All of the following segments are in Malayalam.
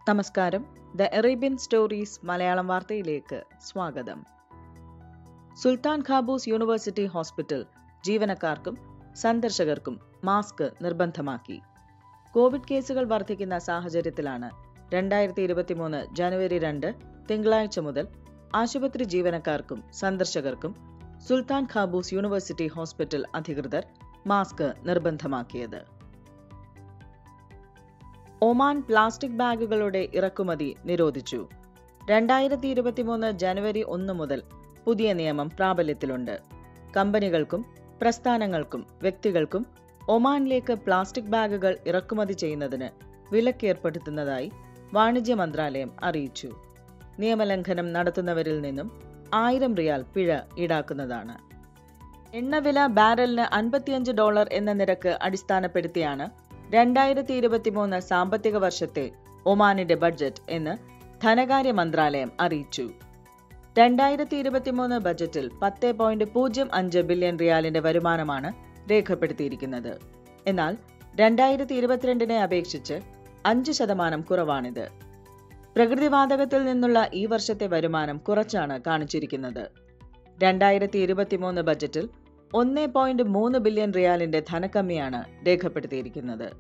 നമസ്കാരം ദ അറേബ്യൻ സ്റ്റോറീസ് മലയാളം വാർത്തയിലേക്ക് സ്വാഗതം സുൽത്താൻ ഖാബൂസ് യൂണിവേഴ്സിറ്റി ഹോസ്പിറ്റൽ ജീവനക്കാർക്കും സന്ദർശകർക്കും മാസ്ക് നിർബന്ധമാക്കി കോവിഡ് കേസുകൾ വർദ്ധിക്കുന്ന സാഹചര്യത്തിലാണ് രണ്ടായിരത്തി ഇരുപത്തിമൂന്ന് ജനുവരി രണ്ട് തിങ്കളാഴ്ച മുതൽ ആശുപത്രി ജീവനക്കാർക്കും സന്ദർശകർക്കും സുൽത്താൻ ഖാബൂസ് യൂണിവേഴ്സിറ്റി ഹോസ്പിറ്റൽ അധികൃതർ മാസ്ക് നിർബന്ധമാക്കിയത് ഒമാൻ പ്ലാസ്റ്റിക് ബാഗുകളുടെ ഇറക്കുമതി നിരോധിച്ചു രണ്ടായിരത്തി ഇരുപത്തിമൂന്ന് ജനുവരി ഒന്ന് മുതൽ പുതിയ നിയമം പ്രാബല്യത്തിലുണ്ട് കമ്പനികൾക്കും പ്രസ്ഥാനങ്ങൾക്കും വ്യക്തികൾക്കും ഒമാനിലേക്ക് പ്ലാസ്റ്റിക് ബാഗുകൾ ഇറക്കുമതി ചെയ്യുന്നതിന് വിലക്കേർപ്പെടുത്തുന്നതായി വാണിജ്യ മന്ത്രാലയം അറിയിച്ചു നിയമലംഘനം നടത്തുന്നവരിൽ നിന്നും ആയിരം റിയാൽ പിഴ ഈടാക്കുന്നതാണ് എണ്ണവില ബാരലിന് അൻപത്തിയഞ്ച് ഡോളർ എന്ന നിരക്ക് അടിസ്ഥാനപ്പെടുത്തിയാണ് രണ്ടായിരത്തി ഇരുപത്തിമൂന്ന് സാമ്പത്തിക വർഷത്തെ ഒമാനിന്റെ ബഡ്ജറ്റ് എന്ന് ധനകാര്യ മന്ത്രാലയം അറിയിച്ചു രണ്ടായിരത്തി ഇരുപത്തിമൂന്ന് ബജറ്റിൽ പത്ത് പോയിന്റ് പൂജ്യം അഞ്ച് ബില്യൺ റിയാലിന്റെ വരുമാനമാണ് രേഖപ്പെടുത്തിയിരിക്കുന്നത് എന്നാൽ രണ്ടായിരത്തി ഇരുപത്തിരണ്ടിനെ അപേക്ഷിച്ച് അഞ്ച് ശതമാനം കുറവാണിത് പ്രകൃതിവാതകത്തിൽ നിന്നുള്ള ഈ വർഷത്തെ വരുമാനം കുറച്ചാണ് കാണിച്ചിരിക്കുന്നത് രണ്ടായിരത്തി ഇരുപത്തിമൂന്ന് ബജറ്റിൽ ഒന്ന് പോയിന്റ് മൂന്ന് ബില്യൺ റിയാലിന്റെ ധനക്കമ്മിയാണ് രേഖപ്പെടുത്തിയിരിക്കുന്നത്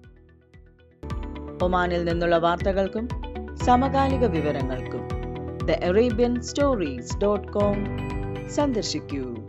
ഒമാനിൽ നിന്നുള്ള വാർത്തകൾക്കും സമകാലിക വിവരങ്ങൾക്കും the Arabian stories dot com സന്ദർശിക്കൂ